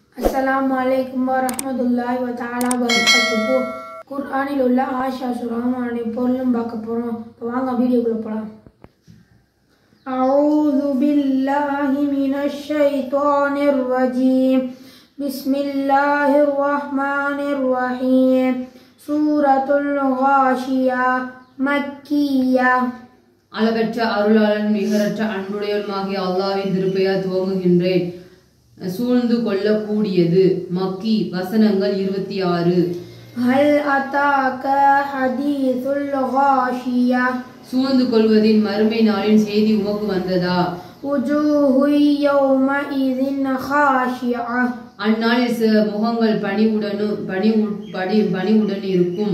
அஸ்ஸலாமு அலைக்கும் வரஹ்மத்துல்லாஹி வ தஆலா வரகாத்துஹு குர்ஆனில் உள்ள ஆஷா சுராமானி பொருளும் பார்க்க போகிறோம் இப்போ வாங்க வீடியோக்குள்ளே போகலாம் أعوذ بالله من الشيطان الرجيم بسم الله الرحمن الرحيم سورة الغاشية مكية அளவற்ற அருளாளன் நிகரற்ற அன்புடையவனுமாகிய அல்லாஹ்வின் திருப்பெயர் துவங்குகின்றேன் சூழ்ந்து கொள்ளக்கூடியது மக்கி வசனங்கள் இருபத்தி ஆறு هل أتاك حديث الغاشية சூழ்ந்து கொள்வதின் மறுமை நாளின் செய்தி உமக்கு வந்ததா وجوه يومئذ خاشعة அந்நாளில் சில முகங்கள் பணிவுடனும் பணி படி பணிவுடன் இருக்கும்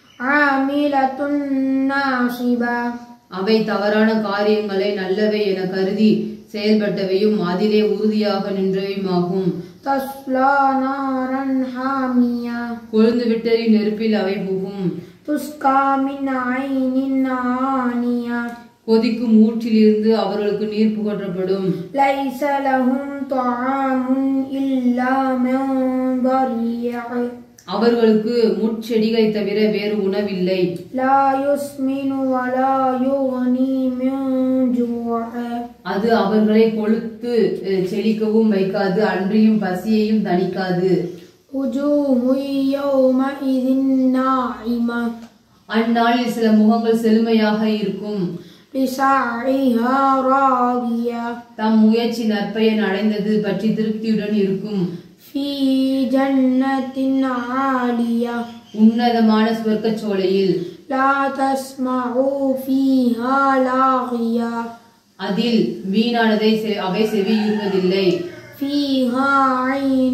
عاملة ناصبة அவை தவறான காரியங்களை நல்லவை என கருதி செயல்பட்டவையும் அதிலே உறுதியாக நின்றவையுமாகும் تصلى نارا حامية கொழுந்து விட்டரின் நெருப்பில் அவை புகும் تسقى من عين آنية கொதிக்கும் ஊற்றிலிருந்து அவர்களுக்கு நீர் புகற்றப்படும் ليس لهم طعام إلا من ضريع அவர்களுக்கு முட்செடிகளை தவிர வேறு உணவில்லை لا يسمن ولا يغني من جوع அது அவர்களை கொழுத்து அஹ், செழிக்கவும் வைக்காது அன்றியும் பசியையும் தணிக்காது وجوه يومئذ ناعمة அந்நாளில் சில முகங்கள் செழுமையாக இருக்கும் لسعيها راضية தம் முயற்சி நற்பயன் அடைந்தது பற்றி திருப்தியுடன் இருக்கும் في جنة عالية உன்னதமான சுவர்க்கச் சோலையில் لا تسمع فيها لاغية அதில் வீணானதை செ- அவை செவியுறுவதில்லை فيها عين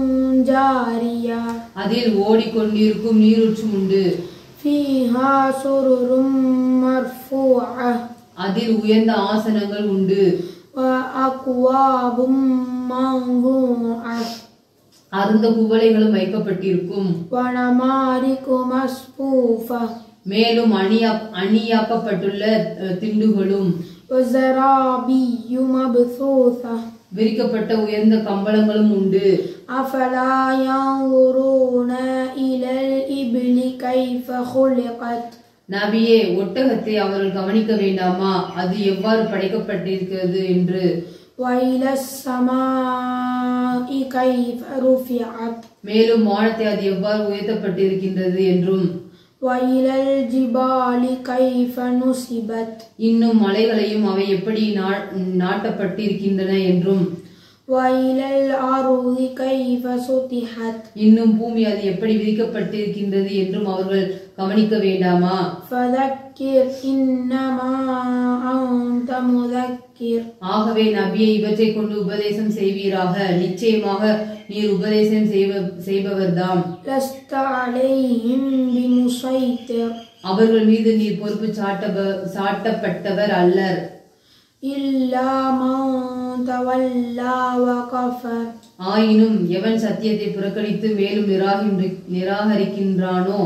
جارية அதில் ஓடிக்கொண்டிருக்கும் நீரூற்றும் உண்டு فيها سرر مرفوعة அதில் உயர்ந்த ஆசனங்கள் உண்டு وأكواب موضوعة அருந்த குவளைகளும் வைக்கப்பட்டிருக்கும் ونمارق مصفوفة மேலும் அணியா அணியாக்கப்பட்டுள்ள அஹ், திண்டுகளும் وزرابي مبثوثة விரிக்கப்பட்ட உயர்ந்த கம்பளங்களும் உண்டு أفلا ينظرون إلى الإبل كيف خلقت நபியே ஒட்டகத்தை அவர்கள் கவனிக்க வேண்டாமா அது எவ்வாறு படைக்கப்பட்டிருக்கிறது என்று وإلى السماء كيف رفعت மேலும் வானத்தை அது எவ்வாறு உயர்த்தப்பட்டிருக்கின்றது என்றும் وإلى الجبال كيف نصبت இன்னும் மலைகளையும் அவை எப்படி நா- நாட்டப்பட்டிருக்கின்றன என்றும் وإلى الأرض كيف سطحت இன்னும் பூமி அது எப்படி விதிக்கப்பட்டிருக்கின்றது என்றும் அவர்கள் கவனிக்க வேண்டாமா فذكر إنما أنت مذكر ஆகவே நபியை இவற்றை கொண்டு உபதேசம் செய்வீராக நிச்சயமாக நீர் உபதேசம் செய்வ செய்பவர்தாம் لست عليهم بمسيطر அவர்கள் மீது நீர் பொறுப்பு சாட்டப சாட்டப்பட்டவர் அல்லர் إلا من تولى وكفر ஆயினும் எவன் சத்தியத்தை புறக்கணித்து மேலும் நிராகின்றி நிராகரிக்கின்றானோ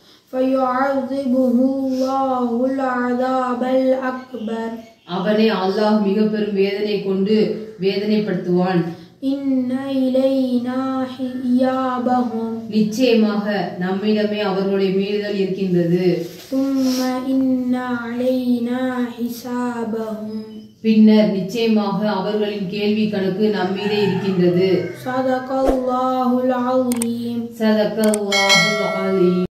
فيعذبه الله العذاب الأكبر அவனை அல்லாஹ் மிக பெரும் வேதனை கொண்டு வேதனைப்படுத்துவான் إن إلينا حيابهم நிச்சயமாக நம்மிடமே அவர்களுடைய மீறுதல் இருக்கின்றது ثم إن علينا حسابهم பின்னர் நிச்சயமாக அவர்களின் கேள்வி கணக்கு நம்மீதே இருக்கின்றது صدق الله العظيم சதக்கல்லாஹுல் அலீம்